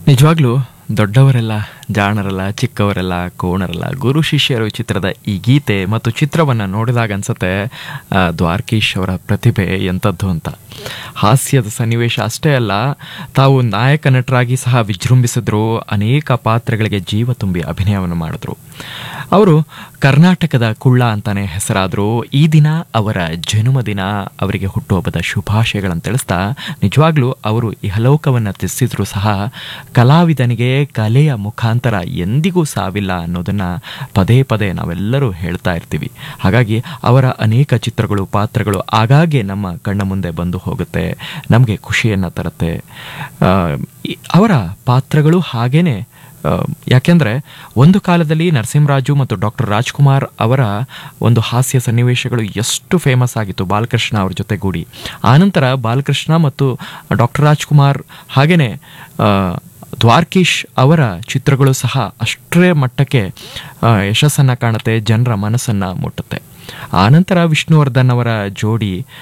ನಿಜವಾಗ್ಲೂ ದೊಡ್ಡವರೆಲ್ಲ ಜಾಣರಲ್ಲ ಚಿಕ್ಕವರೆಲ್ಲ ಕೋಣರಲ್ಲ ಗುರು ಶಿಷ್ಯರು ಚಿತ್ರದ ಈ ಗೀತೆ ಮತ್ತು ಚಿತ್ರವನ್ನು ನೋಡಿದಾಗ ಅನ್ಸುತ್ತೆ ಆ, ದ್ವಾರಕೀಶ್ ಅವರ ಪ್ರತಿಭೆ ಎಂಥದ್ದು ಅಂತ ಹಾಸ್ಯದ ಸನ್ನಿವೇಶ ಅಷ್ಟೇ ಅಲ್ಲ ತಾವು ನಾಯಕ ನಟರಾಗಿ ಸಹ ವಿಜೃಂಭಿಸಿದ್ರು ಅನೇಕ ಪಾತ್ರಗಳಿಗೆ ಜೀವ ತುಂಬಿ ಅಭಿನಯವನ್ನು ಮಾಡಿದ್ರು ಅವರು ಕರ್ನಾಟಕದ ಕುಳ್ಳ ಅಂತಾನೆ ಹೆಸರಾದ್ರು ಈ ದಿನ ಅವರ ಜನ್ಮದಿನ ಅವರಿಗೆ ಹುಟ್ಟುಹಬ್ಬದ ಶುಭಾಶಯಗಳನ್ನು ತಿಳಿಸ್ತಾ ನಿಜವಾಗ್ಲೂ ಅವರು ಇಹಲೋಕವನ್ನು ತ್ಯಜಿಸಿದ್ರು ಸಹ ಕಲಾವಿದನಿಗೆ ಕಲೆಯ ಮುಖಾಂತರ ಎಂದಿಗೂ ಸಾವಿಲ್ಲ ಅನ್ನೋದನ್ನ ಪದೇ ಪದೇ ನಾವೆಲ್ಲರೂ ಹೇಳ್ತಾ ಇರ್ತೀವಿ ಹಾಗಾಗಿ ಅವರ ಅನೇಕ ಚಿತ್ರಗಳು ಪಾತ್ರಗಳು ಆಗಾಗ್ಗೆ ನಮ್ಮ ಕಣ್ಣ ಮುಂದೆ ಬಂದು ಹೋಗುತ್ತೆ ನಮಗೆ ಖುಷಿಯನ್ನು ತರುತ್ತೆ ಆ, ಈ- ಅವರ ಪಾತ್ರಗಳು ಹಾಗೇನೆ ಆ, ಯಾಕೆಂದ್ರೆ ಒಂದು ಕಾಲದಲ್ಲಿ ನರಸಿಂಹರಾಜು ಮತ್ತು ಡಾಕ್ಟರ್ ರಾಜ್ಕುಮಾರ್ ಅವರ ಒಂದು ಹಾಸ್ಯ ಸನ್ನಿವೇಶಗಳು ಎಷ್ಟು ಫೇಮಸ್ ಆಗಿತ್ತು ಬಾಲಕೃಷ್ಣ ಅವ್ರ ಜೊತೆಗೂಡಿ ಆನಂತರ ಬಾಲಕೃಷ್ಣ ಮತ್ತು ಡಾಕ್ಟರ್ ರಾಜ್ಕುಮಾರ್ ಹಾಗೇನೆ ಆ, ದ್ವಾರ್ಕೀಶ್ ಅವರ ಚಿತ್ರಗಳು ಸಹ ಅಷ್ಟೇ ಮಟ್ಟಕ್ಕೆ ಆ, ಯಶಸ್ಸನ್ನ ಕಾಣುತ್ತೆ ಜನರ ಮನಸ್ಸನ್ನ ಮುಟ್ಟುತ್ತೆ ಆನಂತರ ವಿಷ್ಣುವರ್ಧನ್ ಅವರ ಜೋಡಿ